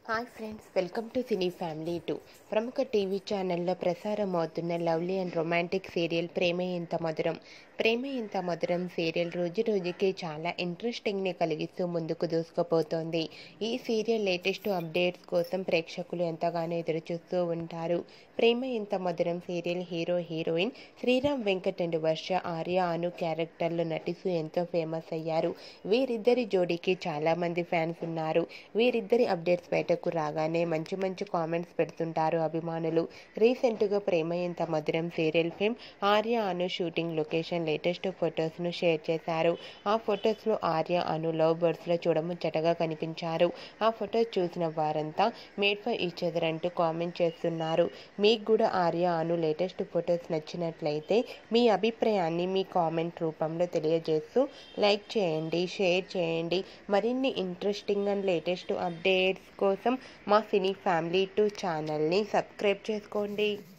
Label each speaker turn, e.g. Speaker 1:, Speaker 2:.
Speaker 1: hi friends welcome to cine family two ప్రముఖ TV ఛానల్లో ప్రసారం అవుతున్న లవ్లీ అండ్ రొమాంటిక్ సీరియల్ ప్రేమే ఇంత మధురం ప్రేమే ఇంత మధురం సీరియల్ రోజు రోజుకి చాలా ఇంట్రెస్టింగ్ని కలిగిస్తూ ముందుకు దూసుకుపోతోంది ఈ సీరియల్ లేటెస్ట్ అప్డేట్స్ కోసం ప్రేక్షకులు ఎంతగానో ఎదురుచూస్తూ ఉంటారు Prema Inta Madhuram serial hero heroine Sriram Venkat and Varsha Arya Anu క్యారెక్టర్లు నటిస్తూ ఎంతో ఫేమస్ అయ్యారు వీరిద్దరి జోడీకి చాలామంది ఫ్యాన్స్ ఉన్నారు వీరిద్దరి అప్డేట్స్ బయటకు రాగానే మంచి మంచి కామెంట్స్ పెడుతుంటారు అభిమానులు రీసెంట్గా Prema Inta Madhuram serial film Arya Anu shooting location latest ఫొటోస్ను షేర్ చేశారు ఆ ఫొటోస్లో ఆర్య అను లవ్ బర్డ్స్లో చూడముచ్చటగా కనిపించారు ఆ ఫొటోస్ చూసిన వారంతా మేడ్ ఫర్ ఈచ్ అదర్ అంటూ కామెంట్ చేస్తున్నారు మీకు కూడా ఆర్య అను లేటెస్ట్ ఫొటోస్ నచ్చినట్లయితే మీ అభిప్రాయాన్ని మీ కామెంట్ రూపంలో తెలియజేస్తూ లైక్ చేయండి షేర్ చేయండి మరిన్ని ఇంట్రెస్టింగ్ అండ్ లేటెస్ట్ అప్డేట్స్ కోసం మా సినీ ఫ్యామిలీ టూ ఛానల్ని సబ్స్క్రైబ్ చేసుకోండి